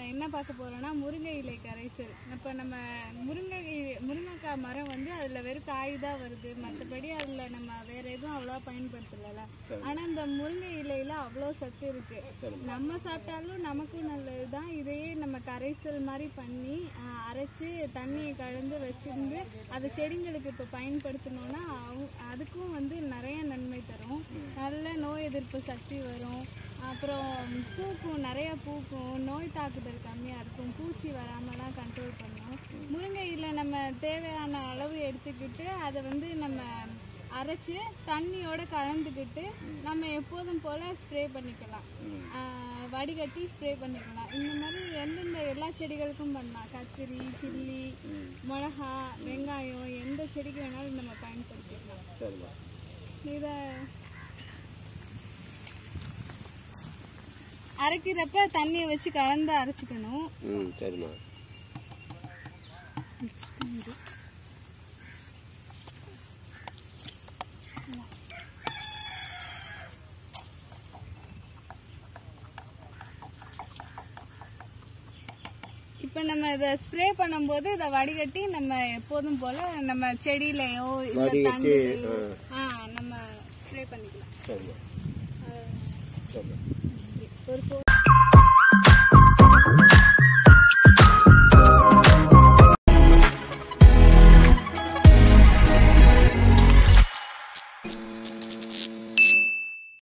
என்ன பார்க்க போறோம்னா முருங்கை இலை கரைசல் இப்போ நம்ம முருங்கை இ- முருங்கைக்காய் மரம் வந்து அதுல வெறும் காய் தான் வருது மற்றபடி அதுல நம்ம வேற எதுவும் அவ்வளோவா பயன்படுத்தல ஆனா இந்த முருங்கை இலையில அவ்வளோ சத்து இருக்கு நம்ம சாப்பிட்டாலும் நமக்கும் நல்லதுதான் இதையே நம்ம கரைசல் மாதிரி பண்ணி ஆஹ், அரைச்சு தண்ணியை கலந்து வச்சிருந்து அதை செடிங்களுக்கு இப்போ பயன்படுத்தணும்னா அவங்க- அதுக்கும் வந்து நிறைய நன்மை தரும் நல்ல நோய் எதிர்ப்பு சக்தி வரும் அப்புறம் பூக்கும் நிறைய பூக்கும் நோய் தாக்குதல் கம்மியாக இருக்கும் பூச்சி வராமலாம் கண்ட்ரோல் பண்ணும் முருங்கையில் நம்ம தேவையான அளவு எடுத்துக்கிட்டு அதை வந்து நம்ம அரைச்சு தண்ணியோட கலந்துக்கிட்டு நம்ம எப்போதும் போல ஸ்ப்ரே பண்ணிக்கலாம் ஆஹ் வடிகட்டி ஸ்ப்ரே பண்ணிக்கலாம் இந்த மாதிரி எந்தெந்த எல்லா செடிகளுக்கும் பண்ணலாம் கத்திரி சில்லி மிளகா வெங்காயம் எந்த செடிக்கு வேணாலும் நம்ம பயன்படுத்திக்கலாம் சரிம்மா இதை அரைக்கிறப்ப தண்ணியை வச்சு கலந்து அரைச்சிக்கணும் ம் சரிம்மா இப்போ நம்ம இதை ஸ்ப்ரே பண்ணும்போது இதை வடிகட்டி நம்ம எப்போதும் போல நம்ம செடியிலையோ இல்ல வடிகட்டி, தண்ணிலையோ ஆ நம்ம ஸ்ப்ரே பண்ணிக்கலாம் சரிம்மா அஹ் சரிம்மா ஒரு